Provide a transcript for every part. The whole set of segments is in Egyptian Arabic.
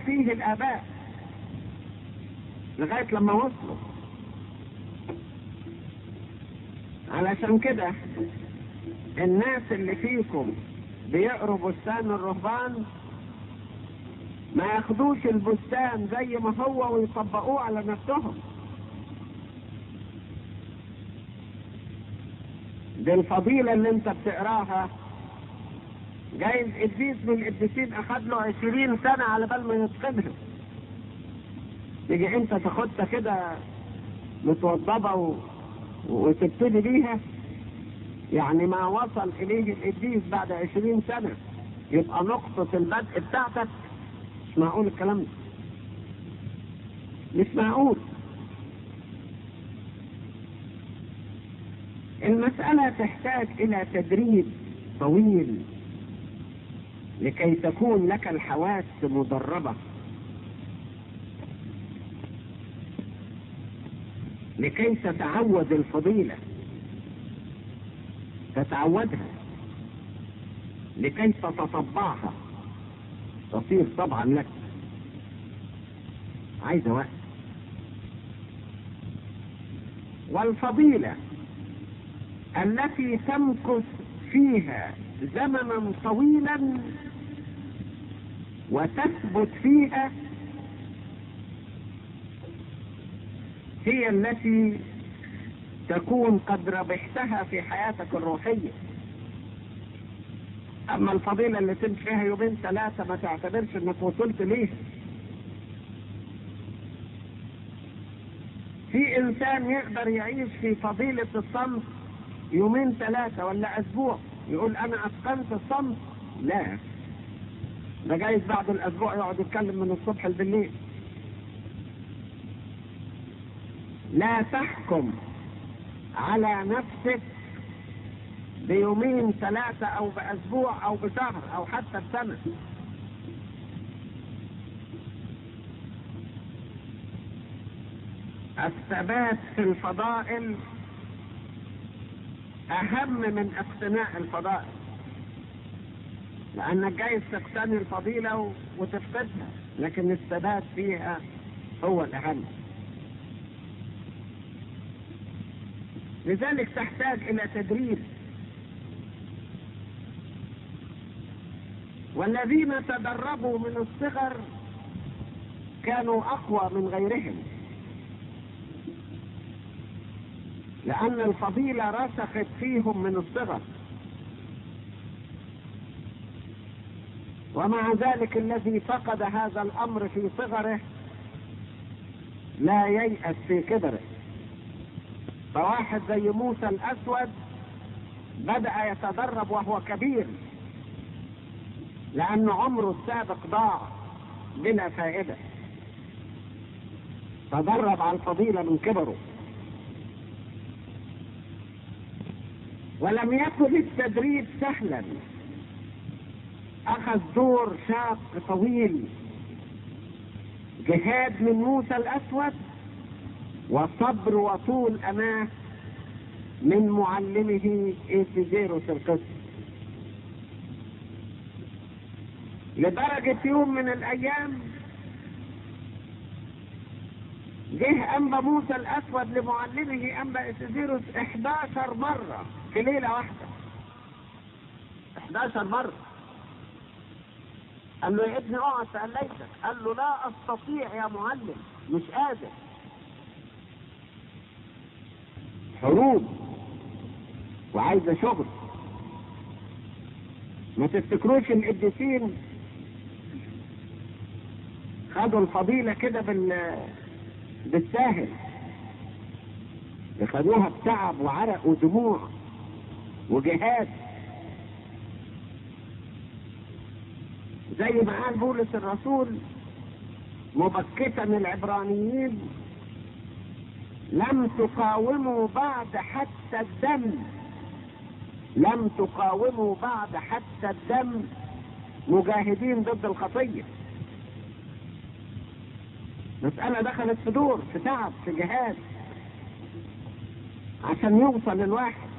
فيه الآباء لغاية لما وصلوا علشان كده الناس اللي فيكم بيقروا بستان الرهبان ما ياخدوش البستان زي ما هو ويطبقوه على نفسهم دي الفضيلة اللي انت بتقراها جايز قديس من القديسين اخد له عشرين سنة على بال ما يتقنها تيجي انت تاخدها كده متوضبة و... وتبتدي بيها يعني ما وصل اليه القديس بعد عشرين سنة يبقى نقطة البدء بتاعتك مش معقول الكلام ده مش معقول المسألة تحتاج إلى تدريب طويل لكي تكون لك الحواس مدربة لكي تتعود الفضيلة تتعودها لكي تتطبعها تصير طبعا لك عايزة وقت والفضيلة التي تمكث فيها زمنا طويلا وتثبت فيها هي التي تكون قد ربحتها في حياتك الروحية أما الفضيلة اللي تمشي فيها يومين ثلاثة ما تعتبرش إنك وصلت ليها في إنسان يقدر يعيش في فضيلة الصمت يومين ثلاثة ولا أسبوع يقول أنا أتقنت الصمت لا ده جايز بعد الأسبوع يقعد يتكلم من الصبح بالليل لا تحكم على نفسك بيومين ثلاثة أو بأسبوع أو بشهر أو حتى بسنة الثبات في الفضائل أهم من اقتناء الفضائل لأنك جايز تقتني الفضيلة وتفقدها لكن الثبات فيها هو الأهم لذلك تحتاج إلى تدريب والذين تدربوا من الصغر كانوا أقوى من غيرهم لأن الفضيلة رسخت فيهم من الصغر ومع ذلك الذي فقد هذا الأمر في صغره لا ييأس في كبره فواحد زي موسى الأسود بدأ يتدرب وهو كبير لأن عمره السابق ضاع بلا فائدة تدرب على الفضيلة من كبره ولم يكن التدريب سهلا أخذ دور شاق طويل جهاد من موسى الأسود وصبر وطول أماه من معلمه إيتيزيروس القدس لدرجة يوم من الأيام جه أنبا موسى الأسود لمعلمه أنبا إيتيزيروس 11 مرة في ليلة واحدة 11 مرة قال له يا ابني اقعد تأليتك قال له لا استطيع يا معلم مش قادر حروب وعايزة شغل ما تفتكروش القديسين خدوا الفضيلة كده بال بالساهل خدوها بتعب وعرق ودموع وجهاد زي ما قال بولس الرسول مبكتا العبرانيين لم تقاوموا بعد حتى الدم لم تقاوموا بعد حتى الدم مجاهدين ضد الخطية مسألة دخلت في دور في تعب في جهاد عشان يوصل الواحد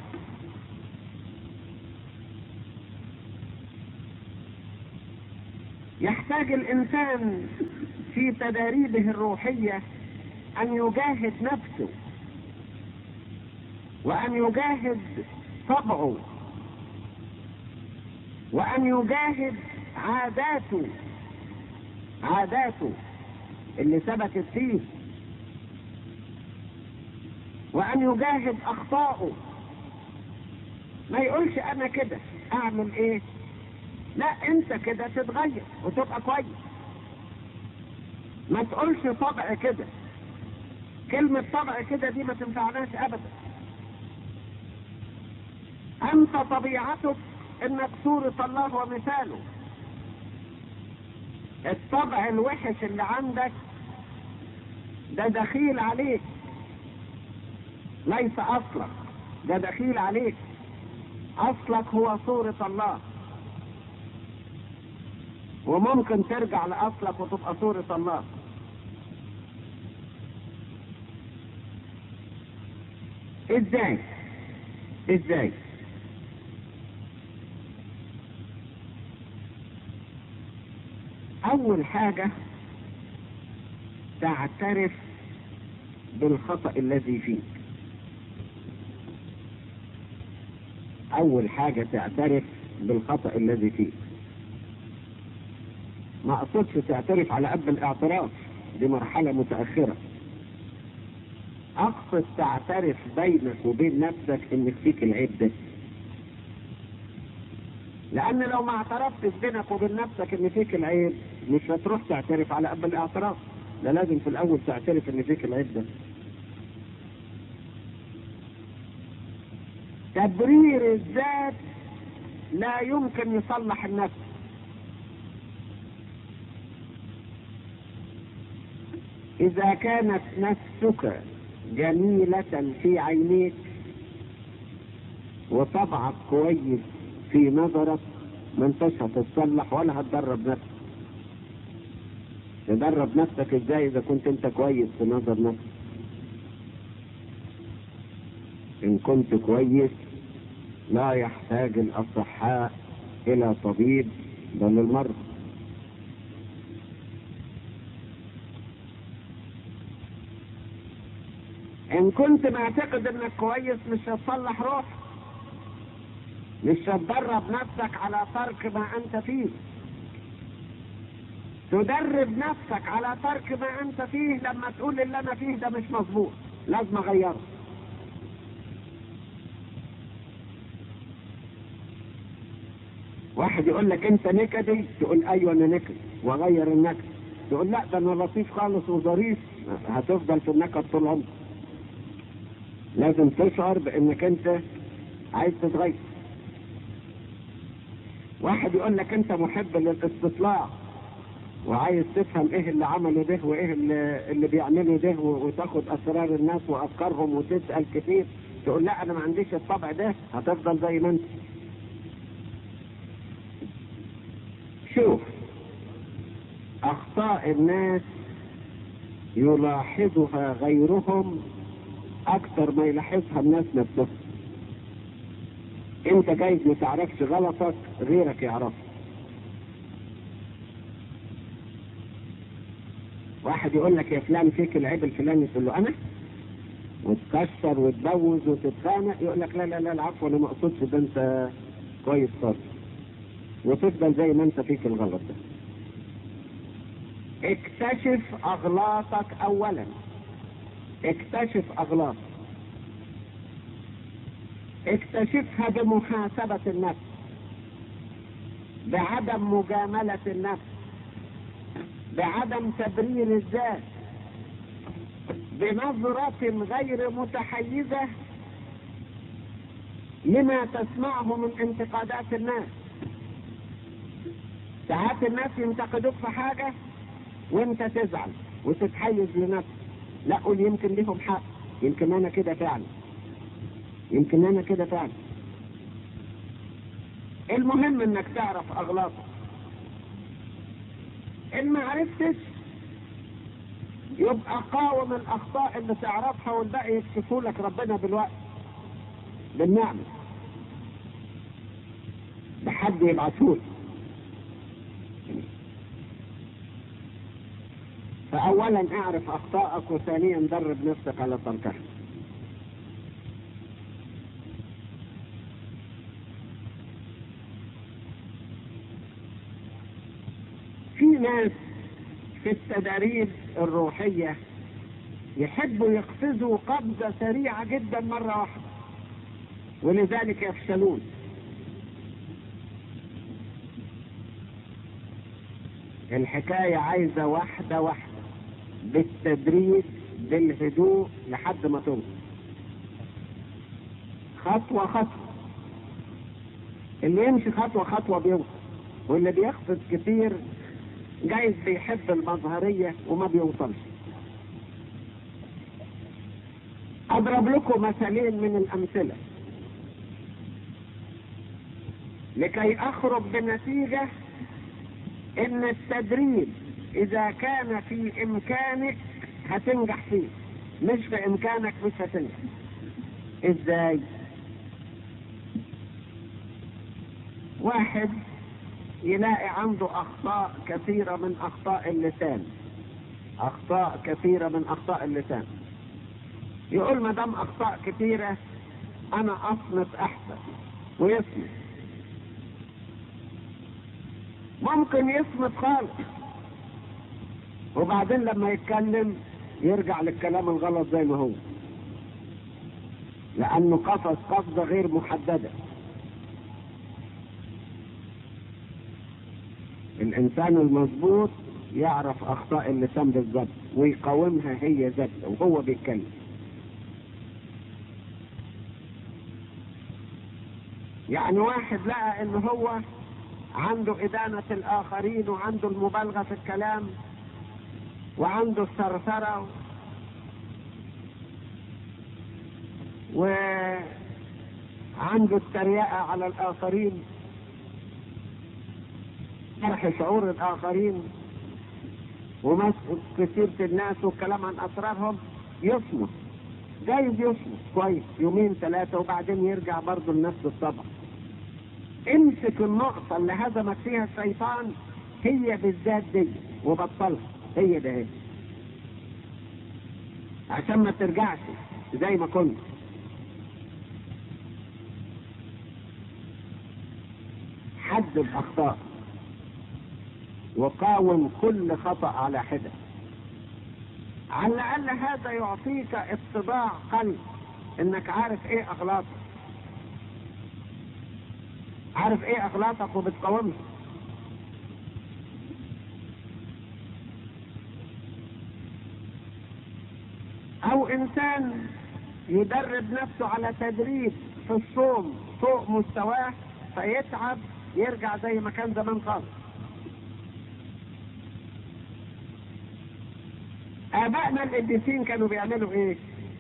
يحتاج الانسان في تداريبه الروحيه ان يجاهد نفسه وان يجاهد طبعه وان يجاهد عاداته عاداته اللي ثبتت فيه وان يجاهد اخطائه ما يقولش انا كده اعمل ايه لا انت كده تتغير وتبقى كويس ما تقولش طبع كده كلمة طبع كده دي ما تنفعناش ابدا انت طبيعتك انك صورة الله ومثاله الطبع الوحش اللي عندك ده دخيل عليك ليس اصلك ده دخيل عليك اصلك هو صورة الله وممكن ترجع لاصلك وتبقى صورة الله ازاي ازاي اول حاجة تعترف بالخطأ الذي فيك اول حاجة تعترف بالخطأ الذي فيك ما اقصدش تعترف على قد الاعتراف دي مرحلة متأخرة اقصد تعترف بينك وبين نفسك ان فيك العيب ده لان لو ما اعترفتش بينك وبين نفسك ان فيك العيب مش هتروح تعترف على قبل الاعتراف ده لازم في الاول تعترف ان فيك العيب ده تبرير الذات لا يمكن يصلح النفس اذا كانت نفسك جميلة في عينيك وطبعك كويس في نظرك ما انتش هتتصلح ولا هتدرب نفسك تدرب نفسك ازاي اذا كنت انت كويس في نظر نفسك ان كنت كويس لا يحتاج الاصحاء الى طبيب بل المرضى ان كنت معتقد انك كويس مش هتصلح روحك مش هتدرب نفسك على ترك ما انت فيه تدرب نفسك على ترك ما انت فيه لما تقول اللي انا فيه ده مش مظبوط لازم اغيره واحد يقول لك انت نكدي تقول ايوه انا نكد واغير النكد تقول لا ده انا لطيف خالص وظريف هتفضل في النكد طول عمرك لازم تشعر بانك انت عايز تتغير واحد يقول لك انت محب للاستطلاع وعايز تفهم ايه اللي عمله ده وايه اللي, اللي بيعمله ده وتاخد اسرار الناس وافكارهم وتسال كتير تقول لا انا ما عنديش الطبع ده هتفضل زي ما انت شوف اخطاء الناس يلاحظها غيرهم اكثر ما يلاحظها الناس نفسهم انت جايز ما تعرفش غلطك غيرك يعرف واحد يقول لك يا فلان فيك العيب الفلاني تقول له انا وتكسر وتبوز وتتخانق يقول لك لا لا لا العفو انا ما اقصدش ده انت كويس خالص وتفضل زي ما انت فيك الغلط ده اكتشف اغلاطك اولا اكتشف اغلاطك اكتشفها بمحاسبة النفس بعدم مجاملة النفس بعدم تبرير الذات بنظرة غير متحيزة لما تسمعه من انتقادات الناس ساعات الناس ينتقدوك في حاجة وانت تزعل وتتحيز لنفسك لا قول يمكن لهم حق يمكن انا كده فعلا يمكن انا كده فعلا المهم انك تعرف اغلاطك ان ما عرفتش يبقى قاوم الاخطاء اللي تعرفها والباقي يكشفوا لك ربنا بالوقت بالنعمه بحد يبعثوه فأولا اعرف أخطائك وثانيا درب نفسك على تركها في ناس في التداريب الروحية يحبوا يقفزوا قفزة سريعة جدا مرة واحدة ولذلك يفشلون الحكاية عايزة واحدة واحدة بالتدريج بالهدوء لحد ما توصل خطوة خطوة اللي يمشي خطوة خطوة بيوصل واللي بيقفز كتير جايز بيحب المظهرية وما بيوصلش اضرب لكم مثالين من الامثلة لكي اخرج بنتيجة ان التدريب اذا كان في امكانك هتنجح فيه مش في امكانك مش هتنجح ازاي واحد يلاقي عنده اخطاء كثيرة من اخطاء اللسان اخطاء كثيرة من اخطاء اللسان يقول ما دام اخطاء كثيرة انا اصمت احسن ويصمت ممكن يصمت خالص وبعدين لما يتكلم يرجع للكلام الغلط زي ما هو لانه قفز قفزة غير محددة الانسان المظبوط يعرف اخطاء اللسان بالظبط ويقاومها هي ذاتها وهو بيتكلم يعني واحد لقى ان هو عنده إدانة الآخرين وعنده المبالغة في الكلام وعنده الثرثرة وعنده التريقة على الآخرين شرح شعور الآخرين ومسك كثير الناس والكلام عن أسرارهم يصمت جايز يصمت كويس يومين ثلاثة وبعدين يرجع برضه لنفس الطبع امسك النقطة اللي هزمك فيها الشيطان هي بالذات دي وبطلها هي ده هي عشان ما ترجعش زي ما كنت حدد اخطاء وقاوم كل خطأ على حدة على الاقل هذا يعطيك اطباع قلب انك عارف ايه اغلاطك عارف ايه اغلاطك وبتقاومها او انسان يدرب نفسه على تدريب في الصوم فوق مستواه فيتعب يرجع زي ما كان زمان خالص ابائنا القديسين كانوا بيعملوا ايه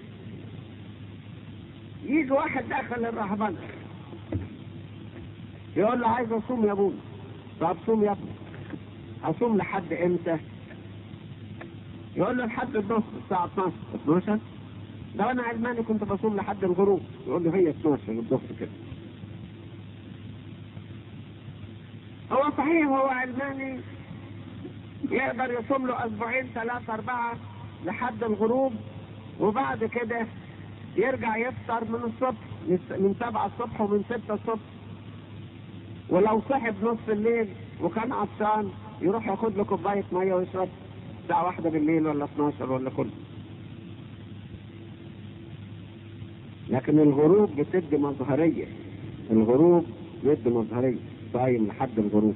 يجي واحد داخل الرهبنه يقول له عايز اصوم يا ابوي طب صوم يا ابني اصوم لحد امتى يقول له لحد الظهر الساعه 12 12 لو انا علماني كنت بصوم لحد الغروب يقول له هي 12 الظهر كده هو صحيح هو علماني يقدر يصوم له اسبوعين ثلاثة اربعة لحد الغروب وبعد كده يرجع يفطر من الصبح من سبعة الصبح ومن ستة الصبح ولو صحي بنص الليل وكان عطشان يروح ياخد له كوبايه ميه ويشرب الساعه واحدة بالليل ولا 12 ولا كله لكن الغروب بتدي مظهريه الغروب بيدي مظهريه صايم لحد الغروب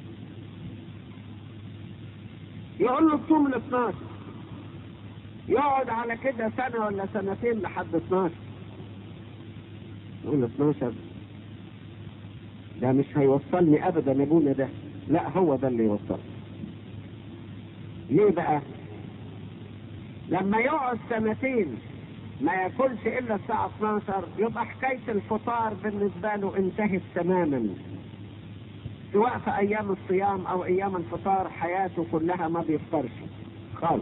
يقول له تصوم ل 12 يقعد على كده سنه ولا سنتين لحد 12 يقول 12 ده مش هيوصلني ابدا ابونا ده لا هو ده اللي يوصل ليه بقى لما يقعد سنتين ما ياكلش الا الساعة 12 يبقى حكاية الفطار بالنسبة له انتهت تماما سواء في ايام الصيام او ايام الفطار حياته كلها ما بيفطرش خالص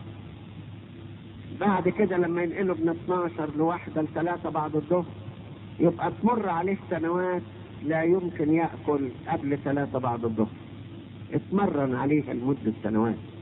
بعد كده لما ينقله من 12 لواحدة لثلاثة بعد الظهر يبقى تمر عليه سنوات لا يمكن يأكل قبل ثلاثة بعد الظهر اتمرن عليها لمدة سنوات